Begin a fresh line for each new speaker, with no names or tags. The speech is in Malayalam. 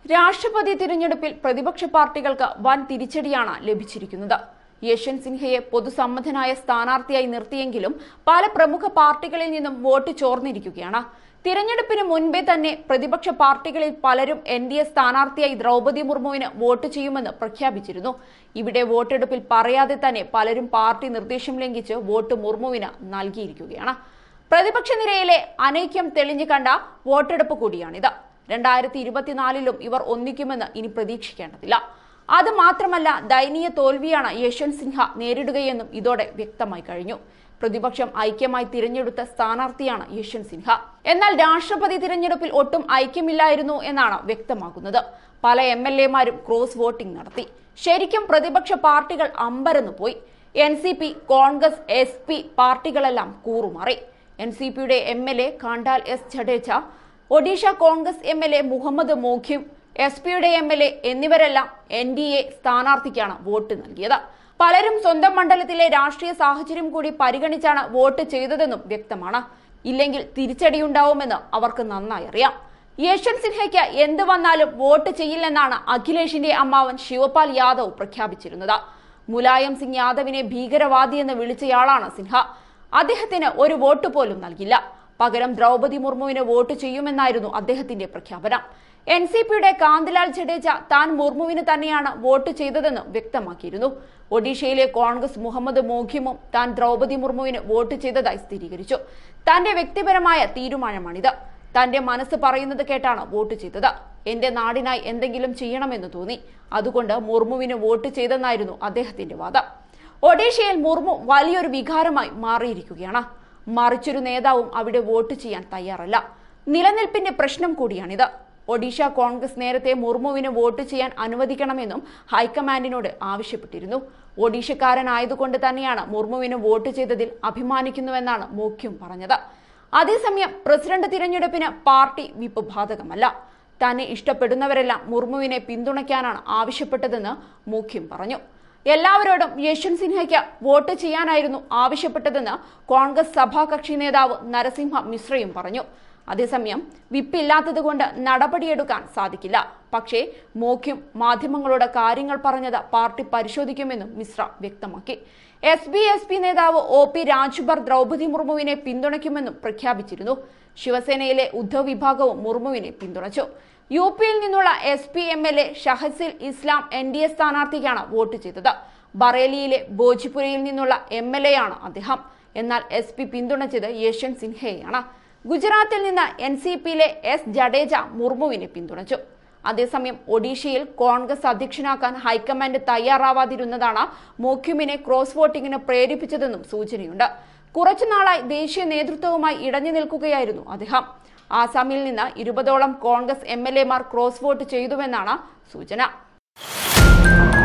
രാഷ്ട്രപതി തിരഞ്ഞെടുപ്പിൽ പ്രതിപക്ഷ പാർട്ടികൾക്ക് വൻ തിരിച്ചടിയാണ് ലഭിച്ചിരിക്കുന്നത് യശ്വന്ത് സിൻഹയെ പൊതുസമ്മതനായ സ്ഥാനാർത്ഥിയായി നിർത്തിയെങ്കിലും പല പ്രമുഖ പാർട്ടികളിൽ നിന്നും വോട്ട് ചോർന്നിരിക്കുകയാണ് തിരഞ്ഞെടുപ്പിന് മുൻപേ തന്നെ പ്രതിപക്ഷ പാർട്ടികളിൽ പലരും എൻ ഡി എ സ്ഥാനാർത്ഥിയായി ദ്രൗപദി മുർമുവിന് വോട്ട് ചെയ്യുമെന്ന് പ്രഖ്യാപിച്ചിരുന്നു ഇവിടെ വോട്ടെടുപ്പിൽ പറയാതെ തന്നെ പലരും പാർട്ടി നിർദ്ദേശം ലംഘിച്ച് വോട്ട് മുർമുവിന് നൽകിയിരിക്കുകയാണ് പ്രതിപക്ഷ നിരയിലെ അനൈക്യം തെളിഞ്ഞു കണ്ട വോട്ടെടുപ്പ് കൂടിയാണിത് രണ്ടായിരത്തി ഇരുപത്തിനാലിലും ഇവർ ഒന്നിക്കുമെന്ന് ഇനി പ്രതീക്ഷിക്കേണ്ടതില്ല അത് മാത്രമല്ല ദയനീയ തോൽവിയാണ് യശ്വന്ത് സിൻഹ നേരിടുകയെന്നും ഇതോടെ വ്യക്തമായി കഴിഞ്ഞു പ്രതിപക്ഷം ഐക്യമായി തിരഞ്ഞെടുത്ത സ്ഥാനാർത്ഥിയാണ് യശ്വന്ത് സിൻഹ എന്നാൽ രാഷ്ട്രപതി തിരഞ്ഞെടുപ്പിൽ ഒട്ടും ഐക്യമില്ലായിരുന്നു എന്നാണ് വ്യക്തമാകുന്നത് പല എം എൽ എമാരും ക്രോസ് വോട്ടിംഗ് നടത്തി ശരിക്കും പ്രതിപക്ഷ പാർട്ടികൾ അമ്പരന്നു പോയി N C P Congress S P പാർട്ടികളെല്ലാം കൂറുമാറി എൻ സി പിയുടെ M L A Kandhal S Jadeja Odisha Congress M L A Mohammed Moquim S പിയുടെ എം എൽ എ എന്നിവരെല്ലാം എൻ ഡി എ സ്ഥാനാർത്ഥിക്കാണ് വോട്ട് നൽകിയത് പലരും സ്വന്തം മണ്ഡലത്തിലെ രാഷ്ട്രീയ സാഹചര്യം കൂടി പരിഗണിച്ചാണ് വോട്ട് ചെയ്തതെന്നും വ്യക്തമാണ് ഇല്ലെങ്കിൽ തിരിച്ചടിയുണ്ടാവുമെന്ന് അവർക്ക് നന്നായി അറിയാം യശ്വന്ത് സിൻഹയ്ക്ക് എന്ത് വന്നാലും വോട്ട് ചെയ്യില്ലെന്നാണ് അഖിലേഷിന്റെ അമ്മാവൻ ശിവപാൽ യാദവ് പ്രഖ്യാപിച്ചിരുന്നത് മുലായം സിംഗ് യാദവിനെ ഭീകരവാദിയെന്ന് വിളിച്ചയാളാണ് സിൻഹ അദ്ദേഹത്തിന് ഒരു വോട്ട് പോലും നൽകില്ല പകരം ദ്രൗപദി മുർമുവിന് വോട്ട് ചെയ്യുമെന്നായിരുന്നു അദ്ദേഹത്തിന്റെ പ്രഖ്യാപനം എൻ സി പിയുടെ കാന്തിലാൽ ജഡേജ താൻ മുർമുവിന് തന്നെയാണ് വോട്ട് ചെയ്തതെന്ന് വ്യക്തമാക്കിയിരുന്നു ഒഡീഷയിലെ കോൺഗ്രസ് മുഹമ്മദ് മോഖിമും താൻ ദ്രൗപദി മുർമുവിന് വോട്ട് ചെയ്തതായി സ്ഥിരീകരിച്ചു തന്റെ വ്യക്തിപരമായ തീരുമാനമാണിത് തന്റെ മനസ്സ് പറയുന്നത് കേട്ടാണ് വോട്ട് ചെയ്തത് എന്റെ നാടിനായി എന്തെങ്കിലും ചെയ്യണമെന്ന് തോന്നി അതുകൊണ്ട് മുർമുവിന് വോട്ട് ചെയ്തെന്നായിരുന്നു അദ്ദേഹത്തിന്റെ വാദം ഒഡീഷയിൽ മുർമു വലിയൊരു വികാരമായി മാറിയിരിക്കുകയാണ് മറിച്ചൊരു നേതാവും അവിടെ വോട്ട് ചെയ്യാൻ തയ്യാറല്ല നിലനിൽപ്പിന്റെ പ്രശ്നം കൂടിയാണിത് ഒഡീഷ കോൺഗ്രസ് നേരത്തെ മുർമുവിന് വോട്ട് ചെയ്യാൻ അനുവദിക്കണമെന്നും ഹൈക്കമാൻഡിനോട് ആവശ്യപ്പെട്ടിരുന്നു ഒഡീഷക്കാരനായതുകൊണ്ട് തന്നെയാണ് മുർമുവിന് വോട്ട് ചെയ്തതിൽ അഭിമാനിക്കുന്നുവെന്നാണ് മുഖ്യം പറഞ്ഞത് അതേസമയം പ്രസിഡന്റ് തിരഞ്ഞെടുപ്പിന് പാർട്ടി വിപ്പ് ബാധകമല്ല തന്നെ ഇഷ്ടപ്പെടുന്നവരെല്ലാം മുർമുവിനെ പിന്തുണയ്ക്കാനാണ് ആവശ്യപ്പെട്ടതെന്ന് മുഖ്യം പറഞ്ഞു എല്ലാവരോടും യശ്വന്ത് സിൻഹയ്ക്ക് വോട്ട് ചെയ്യാനായിരുന്നു ആവശ്യപ്പെട്ടതെന്ന് കോൺഗ്രസ് സഭാകക്ഷി നേതാവ് നരസിംഹ മിശ്രയും പറഞ്ഞു അതേസമയം വിപ്പില്ലാത്തതുകൊണ്ട് നടപടിയെടുക്കാൻ സാധിക്കില്ല പക്ഷേ മോഖ്യം മാധ്യമങ്ങളോട് കാര്യങ്ങൾ പറഞ്ഞത് പാർട്ടി പരിശോധിക്കുമെന്നും മിശ്ര വ്യക്തമാക്കി എസ് ബി എസ് പി നേതാവ് ഒ പി രാജ്ഭർ ദ്രൗപദി മുർമുവിനെ പിന്തുണയ്ക്കുമെന്നും പ്രഖ്യാപിച്ചിരുന്നു ശിവസേനയിലെ ഉദ്ധവ് വിഭാഗവും മുർമുവിനെ പിന്തുണച്ചു യു പിയിൽ നിന്നുള്ള S P M L A Shahzil Islam N D A സ്ഥാനാർത്ഥിക്കാണ് വോട്ട് ചെയ്തത് ബറേലിയിലെ ഭോജ്പുരയിൽ നിന്നുള്ള എം എൽ എ ആണ് അദ്ദേഹം എന്നാൽ എസ് പി പിന്തുണച്ചത് യശ്വന്ത് സിൻഹയെയാണ് ഗുജറാത്തിൽ നിന്ന് എൻ സി പിയിലെ എസ് ജഡേജ മുർമുവിനെ പിന്തുണച്ചു അതേസമയം ഒഡീഷയിൽ കോൺഗ്രസ് അധ്യക്ഷനാക്കാൻ ഹൈക്കമാൻഡ് തയ്യാറാവാതിരുന്നതാണ് മോഖ്യുമിനെ ക്രോസ് വോട്ടിങ്ങിന് പ്രേരിപ്പിച്ചതെന്നും സൂചനയുണ്ട് കുറച്ചുനാളായി ദേശീയ നേതൃത്വവുമായി ഇടഞ്ഞു നിൽക്കുകയായിരുന്നു അദ്ദേഹം ആസാമിൽ നിന്ന് ഇരുപതോളം കോൺഗ്രസ് എം എൽ എമാർ ക്രോസ് വോട്ട് ചെയ്തുവെന്നാണ് സൂചന